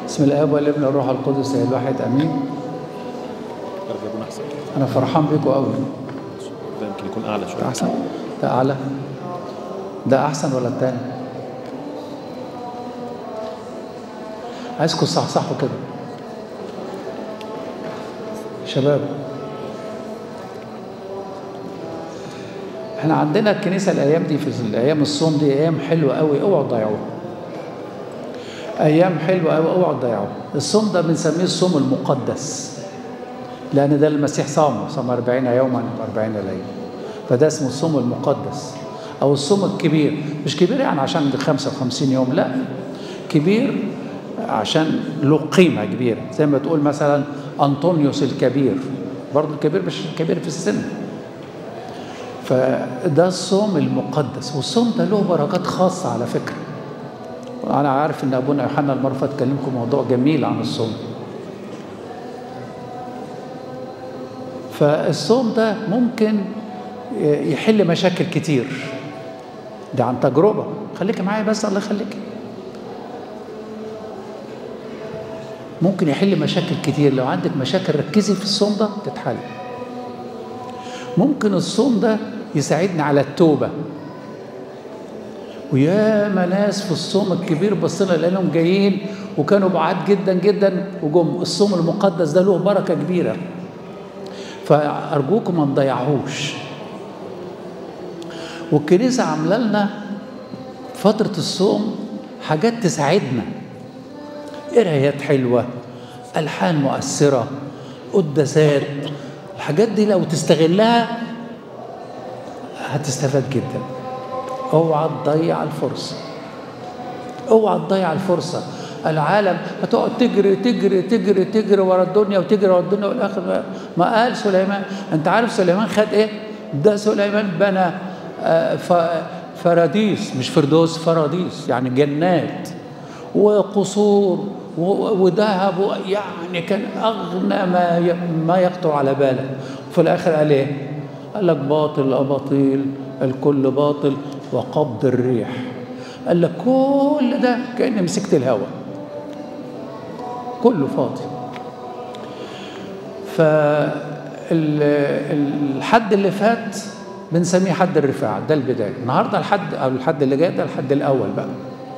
بسم الاب والابن والروح القدس الواحد امين درجة يكون أحسن انا فرحان بيكم قوي ده يمكن يكون أعلى ده شوية احسن ده اعلى ده احسن ولا التاني عايزكم تصحصحوا كده شباب احنا عندنا الكنيسه الايام دي في الايام الصوم دي ايام حلوه قوي اوعوا تضيعوها ايام حلوه قوي اوعوا تضيعوها الصوم ده بنسميه الصوم المقدس لان ده المسيح صامه صام 40 يوما و40 ليله فده اسمه الصوم المقدس او الصوم الكبير مش كبير يعني عشان 55 يوم لا كبير عشان له قيمه كبيره زي ما تقول مثلا انطونيوس الكبير برضه الكبير مش كبير في السن فده الصوم المقدس والصوم ده له بركات خاصه على فكره انا عارف ان ابونا يوحنا المرفت كلمكم موضوع جميل عن الصوم فالصوم ده ممكن يحل مشاكل كتير ده عن تجربه خليك معايا بس الله يخليك ممكن يحل مشاكل كتير لو عندك مشاكل ركزي في الصوم ده تتحل ممكن الصوم ده يساعدني على التوبة وياما ناس في الصوم الكبير بصينا لانهم جايين وكانوا بعاد جدا جدا وجم الصوم المقدس ده له بركة كبيرة فأرجوكم ما نضيعهوش والكنيسة عاملة لنا فترة الصوم حاجات تساعدنا قرايات حلوة ألحان مؤثرة قداسات الحاجات دي لو تستغلها هتستفاد جدا اوعى تضيع الفرصة اوعى تضيع الفرصة العالم هتقعد تجري تجري تجري تجري ورا الدنيا وتجري ورا الدنيا والاخر ما, ما قال سليمان انت عارف سليمان خد ايه؟ ده سليمان بنى آه فراديس مش فردوس فراديس يعني جنات وقصور وذهب يعني كان اغنى ما ما يخطر على بالك وفي الاخر قال ايه؟ قال لك باطل اباطيل الكل باطل وقبض الريح قال لك كل ده كاني مسكت الهواء كله فاضي فالحد اللي فات بنسميه حد الرفاع ده البدايه النهارده الحد او الحد اللي جاي ده الحد الاول بقى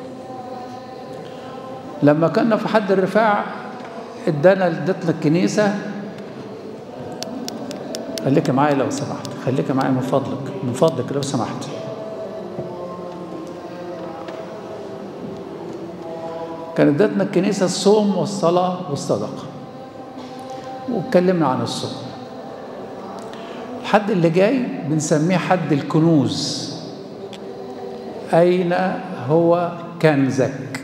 لما كنا في حد الرفاع ادانا ادتنا الكنيسه خليك معايا لو سمحت خليك معايا من فضلك من فضلك لو سمحت كانت ادتنا الكنيسه الصوم والصلاه والصدقه واتكلمنا عن الصوم الحد اللي جاي بنسميه حد الكنوز اين هو كنزك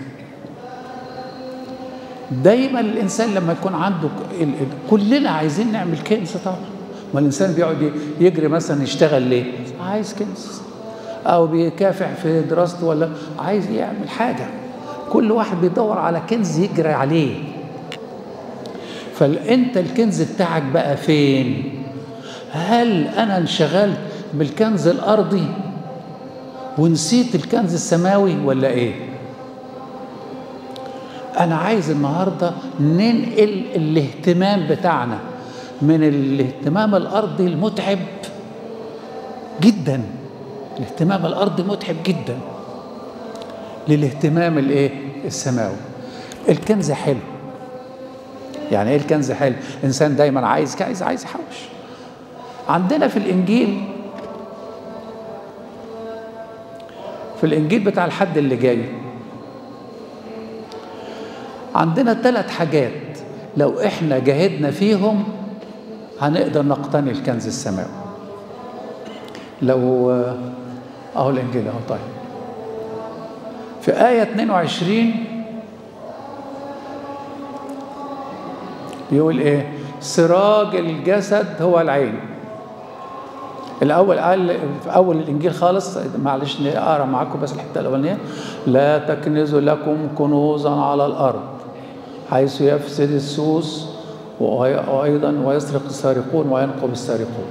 دايما الانسان لما يكون عنده كلنا عايزين نعمل كنز طبعا ما الانسان بيقعد يجري مثلا يشتغل ليه عايز كنز او بيكافح في دراسته ولا عايز يعمل حاجه كل واحد بيدور على كنز يجري عليه فانت الكنز بتاعك بقى فين هل انا انشغلت بالكنز الارضي ونسيت الكنز السماوي ولا ايه انا عايز النهارده ننقل الاهتمام بتاعنا من الاهتمام الارضي المتعب جدا الاهتمام الارضي متعب جدا للاهتمام الايه السماوي الكنز حلو يعني ايه الكنز حلو انسان دايما عايز عايز عايز يحوش عندنا في الانجيل في الانجيل بتاع الحد اللي جاي عندنا ثلاث حاجات لو احنا جاهدنا فيهم هنقدر نقتني الكنز السماوي لو اهو الانجيل اهو طيب في آية 22 بيقول ايه سراج الجسد هو العين الاول قال في اول الانجيل خالص معلش اقرا معاكم بس الحته الاولانيه لا تكنزوا لكم كنوزا على الارض حيث يفسد السوس وايضا ويسرق السارقون وينقب السارقون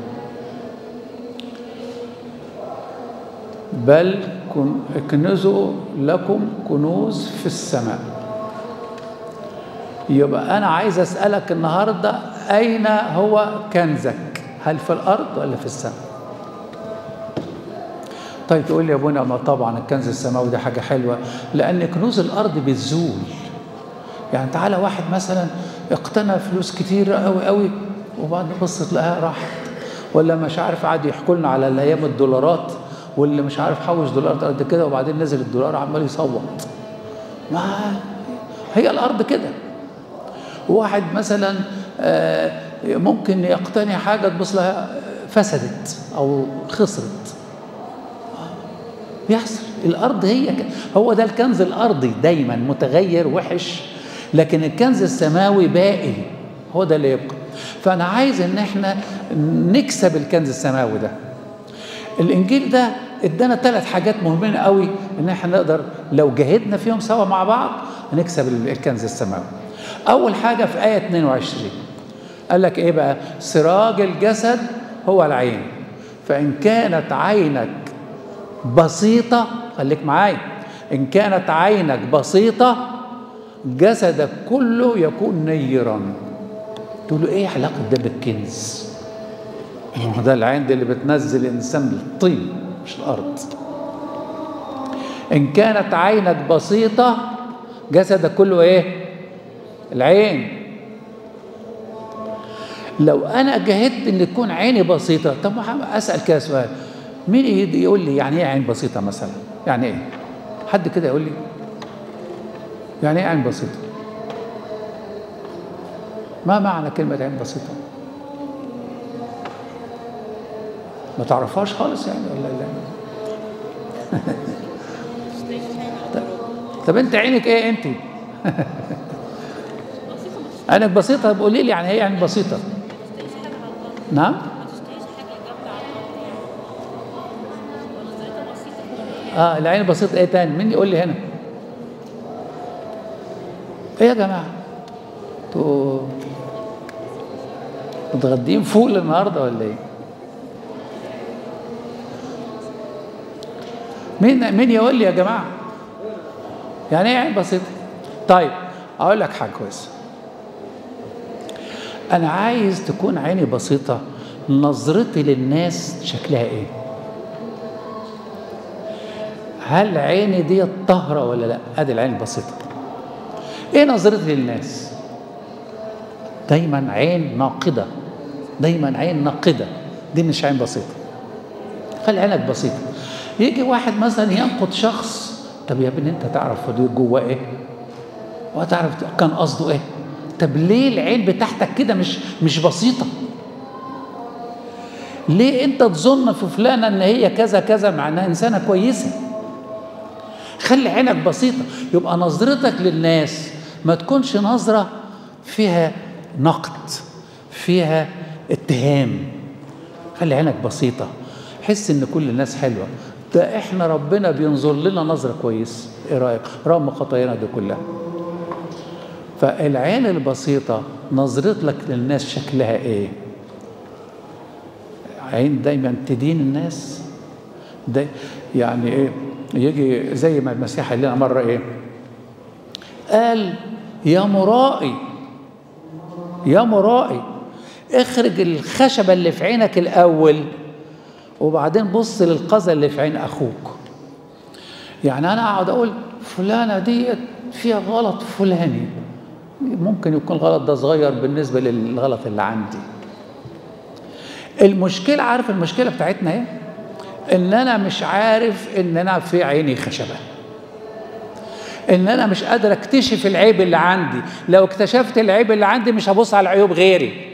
بل اكنزوا لكم كنوز في السماء يبقى انا عايز اسالك النهارده اين هو كنزك هل في الارض ولا في السماء طيب تقول لي يا ابونا ما طبعا الكنز السماوي ده حاجه حلوه لان كنوز الارض بتزول يعني تعالى واحد مثلا اقتنى فلوس كتير قوي قوي وبعد بص تلاقيها راحت ولا مش عارف قعد يحكوا لنا على الايام الدولارات واللي مش عارف حوش دولارات قد كده وبعدين نزل الدولار عمال يصوت ما هي الارض كده واحد مثلا آه، ممكن يقتني حاجه تبص لها فسدت او خسرت بيحصل الارض هي ك... هو ده الكنز الارضي دايما متغير وحش لكن الكنز السماوي باقي هو ده اللي يبقى فانا عايز ان احنا نكسب الكنز السماوي ده الانجيل ده ادانا ثلاث حاجات مهمين قوي ان احنا نقدر لو جاهدنا فيهم سوا مع بعض نكسب الكنز السماوي اول حاجه في ايه 22 قال لك ايه بقى سراج الجسد هو العين فان كانت عينك بسيطه خليك معايا ان كانت عينك بسيطه جسدك كله يكون نيرا تقول له ايه علاقه ده بالكنز ما هو ده العين دي اللي بتنزل الانسان للطين مش الارض ان كانت عينك بسيطه جسدك كله ايه العين لو انا جاهدت ان تكون عيني بسيطه طب ما اسال كده سؤال مين يد- يقول لي يعني ايه عين بسيطه مثلا يعني ايه حد كده يقول لي يعني ايه عين بسيطه ما معنى كلمه عين بسيطه ما تعرفهاش خالص يعني ولا لا طب- طب انت عينك ايه انت عينك بسيطه طب قولي لي يعني ايه عين بسيطه نعم اه العين البسيطه ايه تاني مين يقول لي هنا ايه يا جماعه انتوا متغدين فول النهارده ولا ايه مين مين يقول لي يا جماعه يعني ايه عين بسيطه طيب اقول لك حاجه كويسه انا عايز تكون عيني بسيطه نظرتي للناس شكلها ايه هل عيني دي طاهره ولا لا ادي العين البسيطه ايه نظرتي للناس دايما عين ناقده دايما عين ناقده دي مش عين بسيطه خلي عينك بسيطه يجي واحد مثلا ينقد شخص طب يا ابني انت تعرف دي جواه ايه وتعرف كان قصده ايه طب ليه العين بتاعتك كده مش مش بسيطه ليه انت تظن في فلانه ان هي كذا كذا مع انها انسانه كويسه خلي عينك بسيطه يبقى نظرتك للناس ما تكونش نظره فيها نقد فيها اتهام خلي عينك بسيطه حس ان كل الناس حلوه ده احنا ربنا بينظر لنا نظره كويس ايه رايك رغم خطايانا دي كلها فالعين البسيطه نظرتك للناس شكلها ايه عين دايما تدين الناس ده يعني ايه يجي زي ما المسيح قال لنا مره ايه قال يا مرائي يا مرائي اخرج الخشبه اللي في عينك الاول وبعدين بص للقذى اللي في عين اخوك يعني انا اقعد اقول فلانه دي فيها غلط فلاني ممكن يكون الغلط ده صغير بالنسبه للغلط اللي عندي المشكله عارف المشكله بتاعتنا ايه ان انا مش عارف ان انا في عيني خشبه ان انا مش قادر اكتشف العيب اللي عندي لو اكتشفت العيب اللي عندي مش هبص على عيوب غيري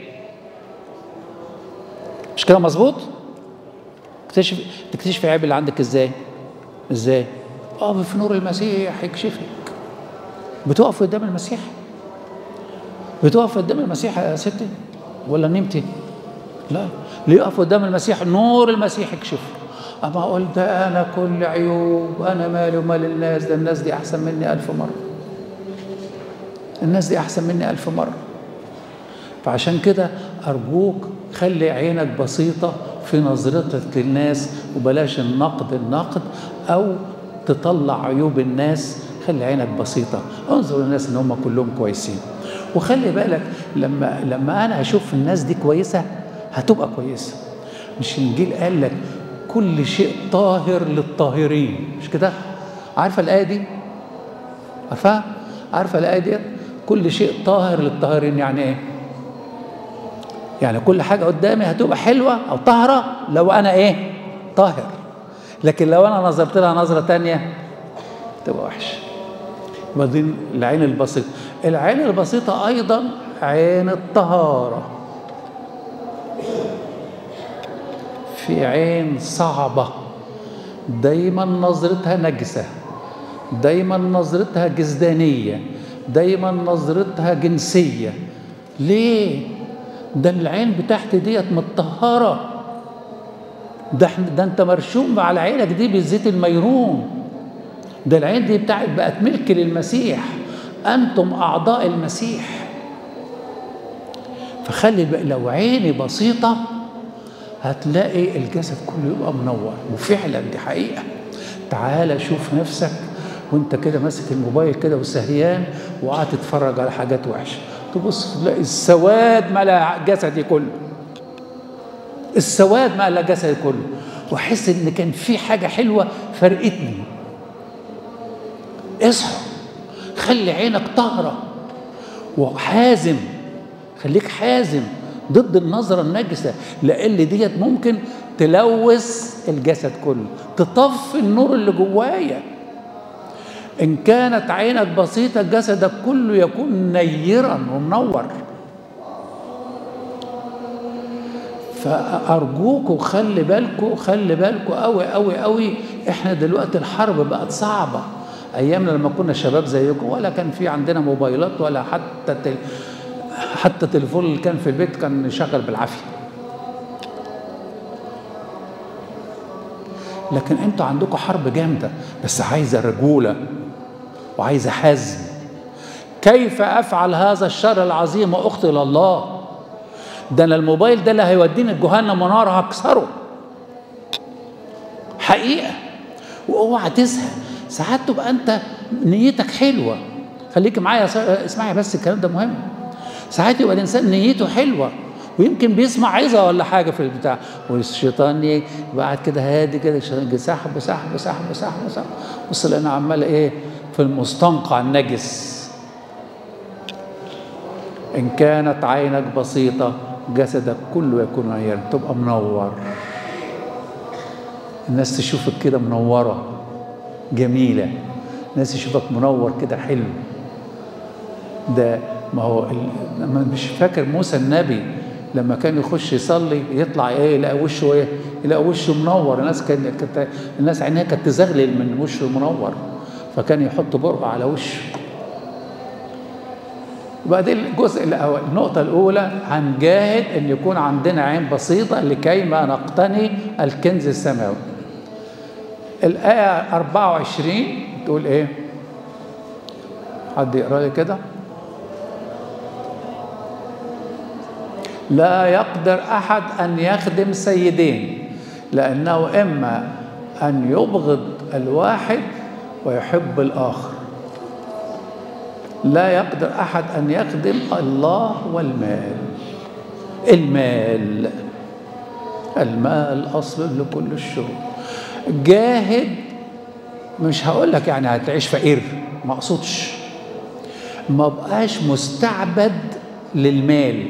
مش كده مظبوط تكتشف تكتشف العيب اللي عندك ازاي ازاي اه في نور المسيح يكشفك بتقف قدام المسيح بتقف قدام المسيح يا ستي ولا نمتي لا ليه يقف قدام المسيح نور المسيح يكشف اما اقول ده انا كل عيوب انا مالي ومال الناس ده الناس دي احسن مني الف مره الناس دي احسن مني الف مره فعشان كده ارجوك خلي عينك بسيطه في نظرتك للناس وبلاش النقد النقد او تطلع عيوب الناس خلي عينك بسيطه انظر للناس ان هم كلهم كويسين وخلي بالك لما لما انا اشوف الناس دي كويسه هتبقى كويسه مش الانجيل قال لك كل شيء طاهر للطاهرين مش كده عارفه الايه دي عارفها عارفه الايه دي كل شيء طاهر للطاهرين يعني ايه يعني كل حاجه قدامي هتبقى حلوه او طاهره لو انا ايه طاهر لكن لو انا نظرت لها نظره تانية تبقى وحشه وبعدين العين البسيطه العين البسيطه ايضا عين الطهاره في عين صعبه دايما نظرتها نجسه دايما نظرتها جسدانيه دايما نظرتها جنسيه ليه ده العين بتاعتي ديت متطهره ده احنا ده انت مرشوم على عينك دي بالزيت الميروم ده العين دي بتاعت بقت ملك للمسيح انتم اعضاء المسيح فخلي بقى لو عيني بسيطه هتلاقي الجسد كله يبقى منور وفعلا دي حقيقه تعالى شوف نفسك وانت كده ماسك الموبايل كده وسهيان وقاعد تتفرج على حاجات وحشه تبص تلاقي السواد ملا جسدي كله السواد ملا جسدي كله واحس ان كان في حاجه حلوه فرقتني اصحى خلي عينك طاهره وحازم خليك حازم ضد النظره النجسه لان ديت ممكن تلوث الجسد كله تطفي النور اللي جوايا إن كانت عينك بسيطة جسدك كله يكون نيرا ومنور فأرجوكوا خلي بالكوا خلي بالكوا قوي قوي قوي احنا دلوقتي الحرب بقت صعبة أيامنا لما كنا شباب زيكم ولا كان في عندنا موبايلات ولا حتى تل... حتى التليفون اللي كان في البيت كان شغال بالعافية لكن انتوا عندكم حرب جامدة بس عايزة رجولة وعايزة حزم كيف أفعل هذا الشر العظيم وأخطئ إلى الله ده أنا الموبايل ده اللي هيوديني جهنم ونار هكسره حقيقة واوعى تزهق ساعات تبقى أنت نيتك حلوة خليك معايا اسمعي بس الكلام ده مهم ساعات يبقى الإنسان نيته حلوة ويمكن بيسمع عظة ولا حاجة في البتاع والشيطان يبقى قاعد كده هادي كده الشيطان سحب سحب سحب سحب سحب بص لأنا عمال إيه في المستنقع النجس إن كانت عينك بسيطة جسدك كله يكون عيان تبقى منور الناس تشوفك كده منورة جميلة الناس تشوفك منور كده حلو ده ما هو مش فاكر موسى النبي لما كان يخش يصلي يطلع ايه يلاقي وشه ايه يلاقي وشه منور الناس كانت الناس عينيها كانت تزغلل من وشه المنور فكان يحط برقع على وشه وبعدين الجزء الاول النقطة الأولى هنجاهد أن يكون عندنا عين بسيطة لكي ما نقتني الكنز السماوي. الآية 24 تقول إيه؟ حد يقرأ لي كده؟ لا يقدر أحد أن يخدم سيدين لأنه إما أن يبغض الواحد ويحب الآخر لا يقدر أحد أن يخدم الله والمال المال المال أصل لكل الشرور جاهد مش هقول لك يعني هتعيش فقير ما اقصدش ما بقاش مستعبد للمال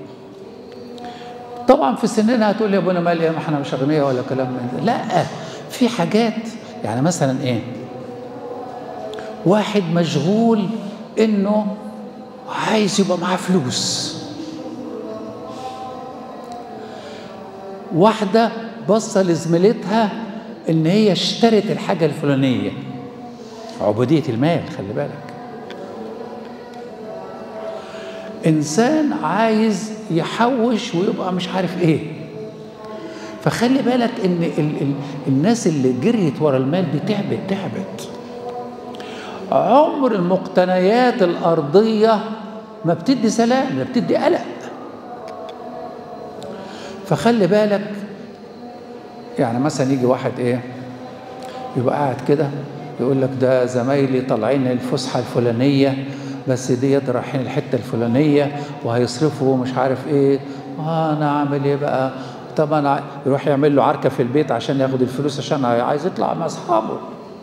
طبعا في سننا هتقول لي يا ابونا مال ايه ما احنا مش اغنياء ولا كلام من ده لا في حاجات يعني مثلا ايه واحد مشغول انه عايز يبقى معاه فلوس واحدة بصة لزميلتها ان هي اشترت الحاجة الفلانية عبودية المال خلي بالك انسان عايز يحوش ويبقى مش عارف ايه فخلي بالك ان ال ال الناس اللي جريت ورا المال دي تعبت تعبت عمر المقتنيات الارضيه ما بتدي سلام ده بتدي قلق فخلي بالك يعني مثلا يجي واحد ايه يبقى قاعد كده يقول لك ده زمايلي طالعين الفسحه الفلانيه بس ديت رايحين الحته الفلانيه وهيصرفوا مش عارف ايه آه انا اعمل ايه بقى طب انا يروح يعمل له عركه في البيت عشان ياخد الفلوس عشان عايز يطلع مع اصحابه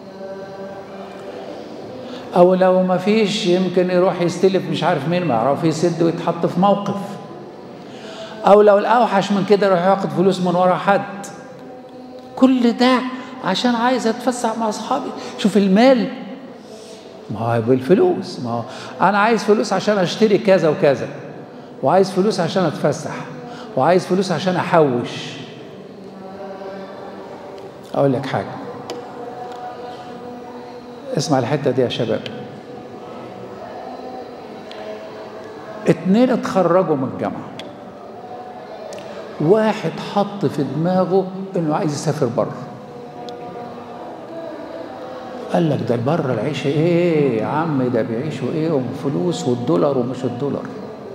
او لو ما فيش يمكن يروح يستلف مش عارف مين ما يعرف يسد ويتحط في موقف او لو الاوحش من كده يروح ياخد فلوس من ورا حد كل ده عشان عايز اتفسح مع اصحابي شوف المال ما هو بالفلوس ما هو انا عايز فلوس عشان اشتري كذا وكذا وعايز فلوس عشان اتفسح وعايز فلوس عشان احوش اقول لك حاجه اسمع الحته دي يا شباب اتنين اتخرجوا من الجامعه واحد حط في دماغه انه عايز يسافر بره قال لك ده بره العيشه ايه يا عم ده بيعيشوا ايه وفلوس والدولار ومش الدولار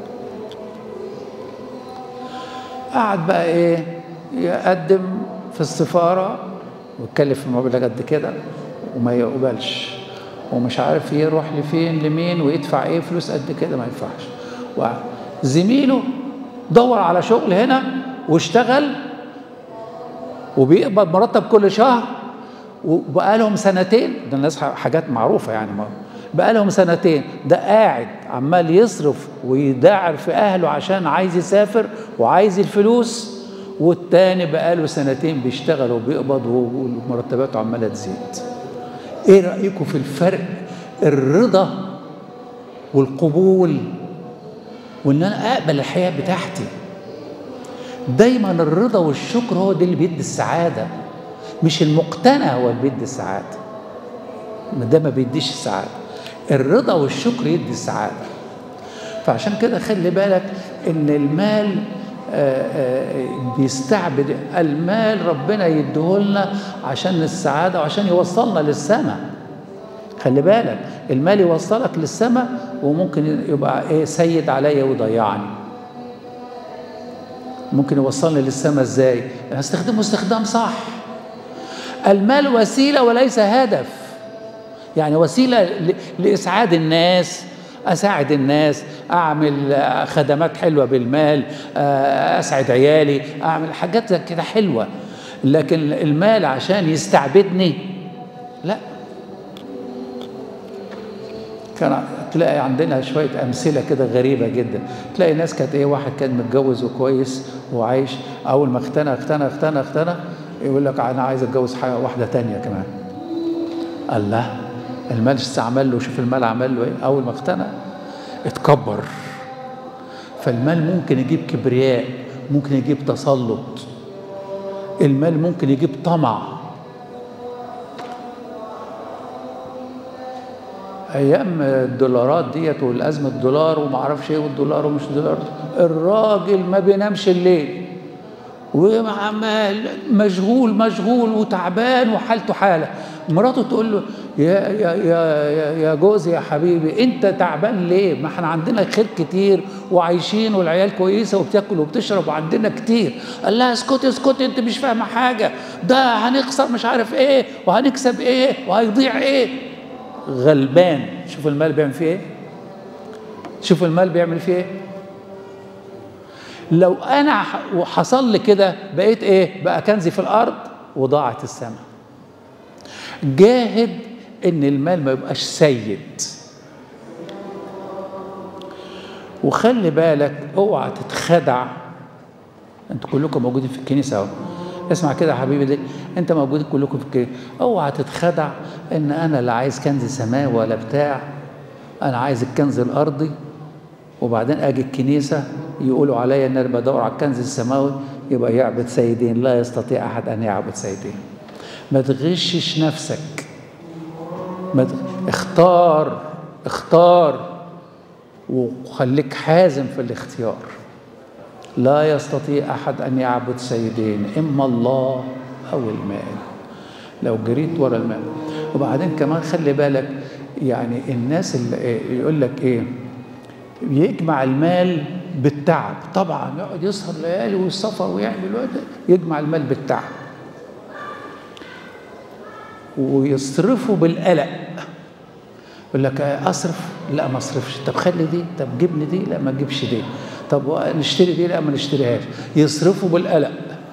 قعد بقى ايه يقدم في السفاره ويتكلف في مبلغ قد كده وما يقبلش ومش عارف يروح لفين لمين ويدفع ايه فلوس قد كده ما ينفعش وزميله دور على شغل هنا واشتغل وبيقبض مرتب كل شهر وبقى لهم سنتين ده الناس حاجات معروفه يعني ما بقى لهم سنتين ده قاعد عمال يصرف ويداعر في اهله عشان عايز يسافر وعايز الفلوس والتاني بقى له سنتين بيشتغل وبيقبض ومرتباته عماله تزيد ايه رايكم في الفرق الرضا والقبول وان انا اقبل الحياه بتاعتي دايما الرضا والشكر هو ده اللي بيدي السعاده مش المقتنع هو اللي بيدي السعاده ده ما بيديش السعاده الرضا والشكر يدي السعاده فعشان كده خلي بالك ان المال آآ آآ بيستعبد المال ربنا يديهولنا عشان السعاده وعشان يوصلنا للسماء خلي بالك المال يوصلك للسماء وممكن يبقى ايه سيد عليا ويضيعني ممكن يوصلني للسماء ازاي استخدمه استخدام صح المال وسيله وليس هدف يعني وسيله لاسعاد الناس اساعد الناس اعمل خدمات حلوه بالمال اسعد عيالي اعمل حاجات زي كده حلوه لكن المال عشان يستعبدني لا كان تلاقي عندنا شويه امثله كده غريبه جدا تلاقي ناس كانت ايه واحد كان متجوز وكويس وعايش اول ما اختنى اختنى اختنى اختنى يقول لك انا عايز اتجوز حاجه واحده تانية كمان الله المال استعمل له شوف المال عمل له ايه اول ما اختنى اتكبر فالمال ممكن يجيب كبرياء ممكن يجيب تسلط المال ممكن يجيب طمع ايام الدولارات ديت والازمه الدولار وما اعرفش ايه والدولار ومش دولار الراجل ما بينامش الليل وعمال مشغول مشغول وتعبان وحالته حاله مراته تقول له يا يا يا يا جوزي يا حبيبي انت تعبان ليه؟ ما احنا عندنا خير كتير وعايشين والعيال كويسه وبتاكل وبتشرب وعندنا كتير قال لها اسكتي اسكتي انت مش فاهمه حاجه ده هنخسر مش عارف ايه وهنكسب ايه وهيضيع ايه غلبان شوف المال بيعمل فيه ايه شوف المال بيعمل فيه ايه لو انا وحصل لي كده بقيت ايه بقى كنزي في الارض وضاعت السماء جاهد ان المال ما يبقاش سيد وخلي بالك اوعى تتخدع انتوا كلكم موجودين في الكنيسه اهو اسمع كده يا حبيبي دي انت موجودين كلكم في الكنيسه اوعى تتخدع ان انا لا عايز كنز سماوي ولا بتاع انا عايز الكنز الارضي وبعدين اجي الكنيسه يقولوا عليا ان انا بدور على الكنز السماوي يبقى يعبد سيدين لا يستطيع احد ان يعبد سيدين ما تغشش نفسك ما تغ... اختار اختار وخليك حازم في الاختيار لا يستطيع احد ان يعبد سيدين اما الله او المال لو جريت ورا المال وبعدين كمان خلي بالك يعني الناس اللي يقول لك ايه يجمع المال بالتعب طبعا يقعد يسهر ليالي والسفر ويعمل يجمع المال بالتعب ويصرفه بالقلق يقول لك اصرف لا ما اصرفش طب خلي دي طب جبني دي لا ما تجيبش دي طب نشتري دي لا ما نشتريهاش يصرفوا بالقلق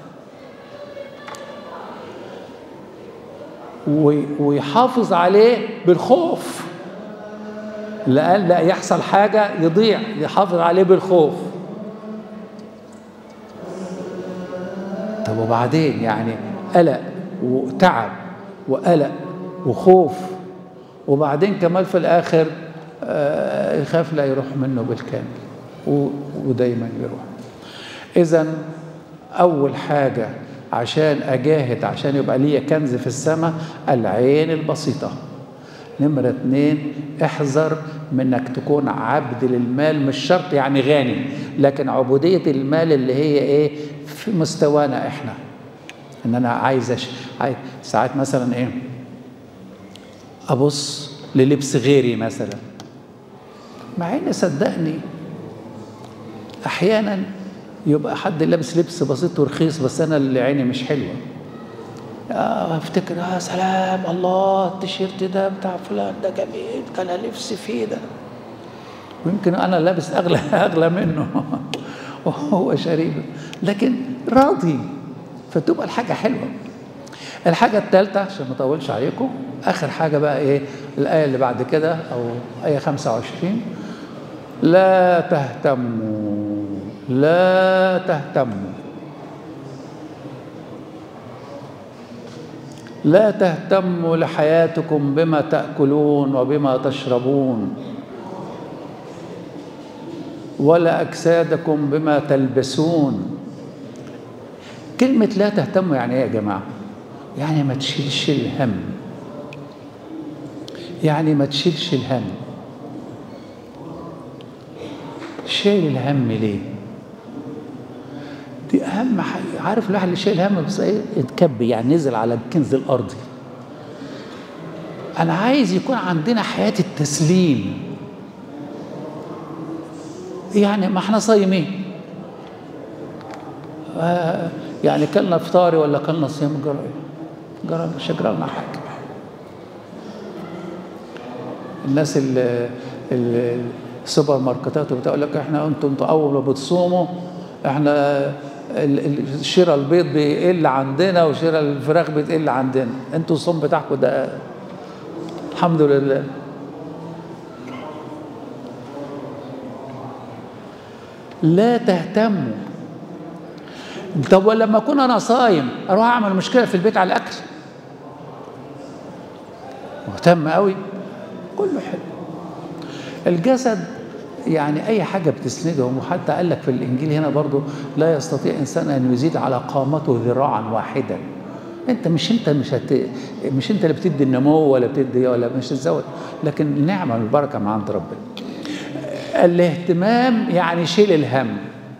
ويحافظ عليه بالخوف لأن لا يحصل حاجة يضيع يحافظ عليه بالخوف طب وبعدين يعني قلق وتعب وقلق وخوف وبعدين كمان في الآخر آه يخاف لا يروح منه بالكامل ودايما يروح إذا أول حاجة عشان أجاهد عشان يبقى ليا كنز في السماء العين البسيطة نمرة اتنين احذر من انك تكون عبد للمال مش شرط يعني غني لكن عبودية المال اللي هي ايه في مستوانا احنا ان انا عايز أش... عايز ساعات مثلا ايه ابص للبس غيري مثلا مع ان صدقني احيانا يبقى حد لابس لبس بسيط ورخيص بس انا اللي عيني مش حلوه افتكر يا سلام الله التيشيرت ده بتاع فلان ده جميل كان نفسي فيه ده ويمكن انا لابس اغلى اغلى منه وهو شريب لكن راضي فتبقى الحاجه حلوه الحاجه الثالثه عشان ما اطولش عليكم اخر حاجه بقى ايه الايه اللي بعد كده او ايه 25 لا تهتموا لا تهتموا لا تهتموا لحياتكم بما تاكلون وبما تشربون ولا اجسادكم بما تلبسون كلمه لا تهتموا يعني ايه يا جماعه يعني ما تشيلش الهم يعني ما تشيلش الهم شايل الهم ليه دي اهم حاجه عارف الواحد اللي شايل هم بس ايه اتكب يعني نزل على الكنز الارضي انا عايز يكون عندنا حياه التسليم يعني ما احنا صايمين آه يعني كلنا فطاري ولا كلنا صيام جرى جرى مش هجرى لنا حاجه الناس اللي, اللي السوبر ماركتات وبتقول لك احنا انتم انتوا اول ما بتصوموا احنا شراء البيض بيقل عندنا وشراء الفراخ بتقل عندنا انتوا الصوم بتاعكم ده الحمد لله لا تهتموا طب ولما اكون انا صايم اروح اعمل مشكله في البيت على الاكل مهتم قوي كله حلو الجسد يعني اي حاجه بتسندهم وحتى قال لك في الانجيل هنا برضو لا يستطيع انسان ان يزيد على قامته ذراعا واحدا انت مش انت مش هت... مش انت اللي بتدي النمو ولا بتدي ولا مش تزود لكن النعمه والبركه من عند ربنا الاهتمام يعني شيل الهم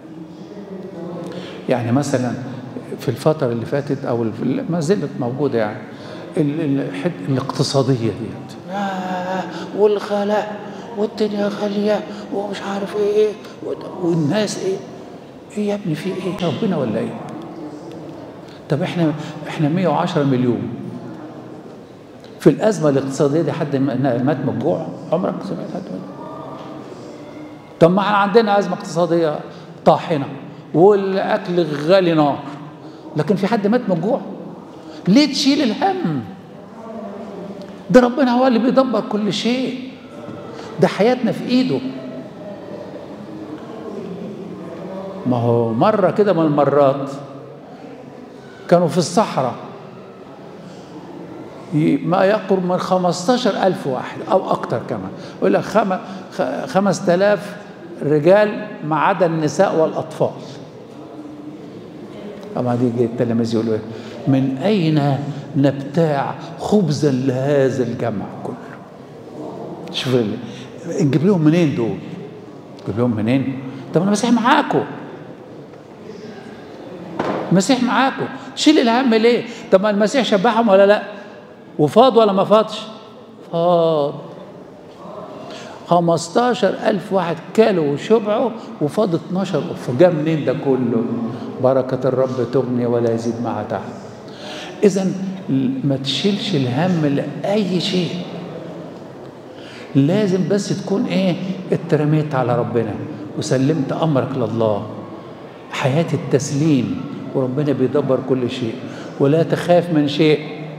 يعني مثلا في الفتره اللي فاتت او ما زالت موجوده يعني الاقتصاديه ديت والغلاء والدنيا غالية ومش عارف ايه والناس ايه ايه يا ابني في ايه ربنا ولا ايه طب احنا احنا 110 مليون في الازمه الاقتصاديه دي حد مات من الجوع عمرك سمعت حد مات طب ما احنا عندنا ازمه اقتصاديه طاحنه والاكل غالي نار لكن في حد مات من الجوع ليه تشيل الهم ده ربنا هو اللي بيدبر كل شيء ده حياتنا في ايده ما هو مرة كده من المرات كانوا في الصحراء ما يقرب من 15 ألف واحد أو أكتر كمان يقول لك خم... خمس تلاف رجال ما عدا النساء والأطفال أما دي التلاميذ يقولوا إيه من أين نبتاع خبزا لهذا الجمع كله شوف نجيب لهم منين دول نجيب لهم منين طب انا المسيح معاكم المسيح معاكم شيل الهم ليه طب ما المسيح شبعهم ولا لا وفاض ولا ما فاضش فاض خمستاشر ألف واحد كلوا وشبعوا وفاض 12 ألف جاب منين ده كله بركة الرب تغني ولا يزيد معها تعب إذا ما تشيلش الهم لأي شيء لازم بس تكون ايه اترميت على ربنا وسلمت امرك لله حياه التسليم وربنا بيدبر كل شيء ولا تخاف من شيء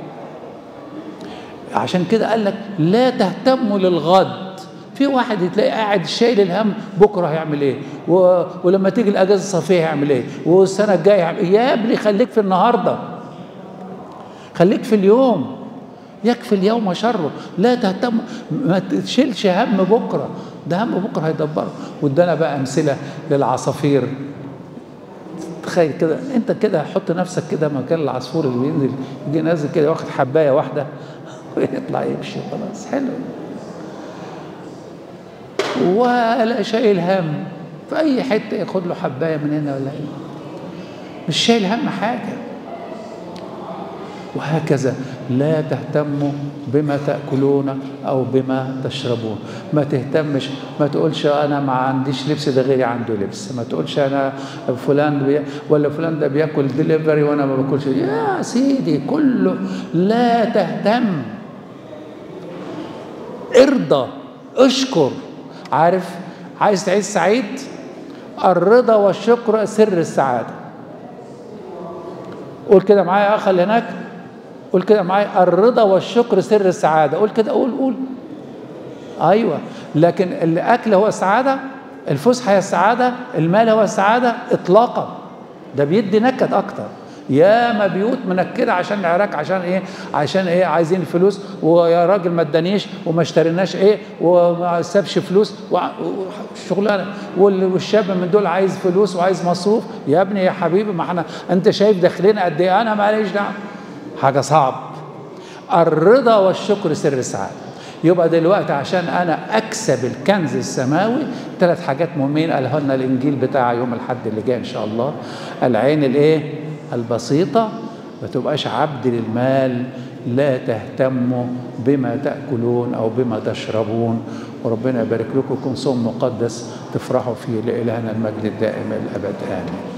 عشان كده قال لك لا تهتموا للغد في واحد تلاقي قاعد شايل الهم بكره هيعمل ايه و... ولما تيجي الاجازه الصيفيه هيعمل ايه والسنه الجايه هيعمل إيه؟ يا ابني خليك في النهارده خليك في اليوم يكفي اليوم شره لا تهتم ما تشيلش هم بكره ده هم بكره هيدبره وادانا بقى امثله للعصافير تخيل كده انت كده حط نفسك كده مكان العصفور اللي بينزل يجي نازل كده واخد حبايه واحده ويطلع يمشي خلاص حلو ولا شايل هم في اي حته ياخد له حبايه من هنا ولا هنا مش شايل هم حاجه وهكذا لا تهتموا بما تاكلون او بما تشربون ما تهتمش ما تقولش انا ما عنديش لبس ده غيري عنده لبس ما تقولش انا فلان بي ولا فلان ده بياكل ديليفري وانا ما باكلش يا سيدي كله لا تهتم ارضى اشكر عارف عايز تعيش سعيد الرضا والشكر سر السعاده قول كده معايا اخ اللي هناك قول كده معايا الرضا والشكر سر السعاده قول كده قول قول ايوه لكن الاكل هو السعاده الفسحه هي السعاده المال هو السعاده اطلاقا ده بيدي نكد اكتر ياما بيوت منكده عشان العراق عشان ايه عشان ايه عايزين فلوس ويا راجل ما ادانيش وما اشتريناش ايه وما سابش فلوس والشغلانه والشاب من دول عايز فلوس وعايز مصروف يا ابني يا حبيبي ما احنا انت شايف داخلين قد ايه انا ماليش دعوه حاجه صعب الرضا والشكر سر السعاده يبقى دلوقتي عشان انا اكسب الكنز السماوي ثلاث حاجات مهمين قالها لنا الانجيل بتاع يوم الاحد اللي جاي ان شاء الله العين الايه البسيطه ما تبقاش عبد للمال لا تهتموا بما تاكلون او بما تشربون وربنا يبارك لكم يكون صوم مقدس تفرحوا فيه لالهنا المجد الدائم الابد امين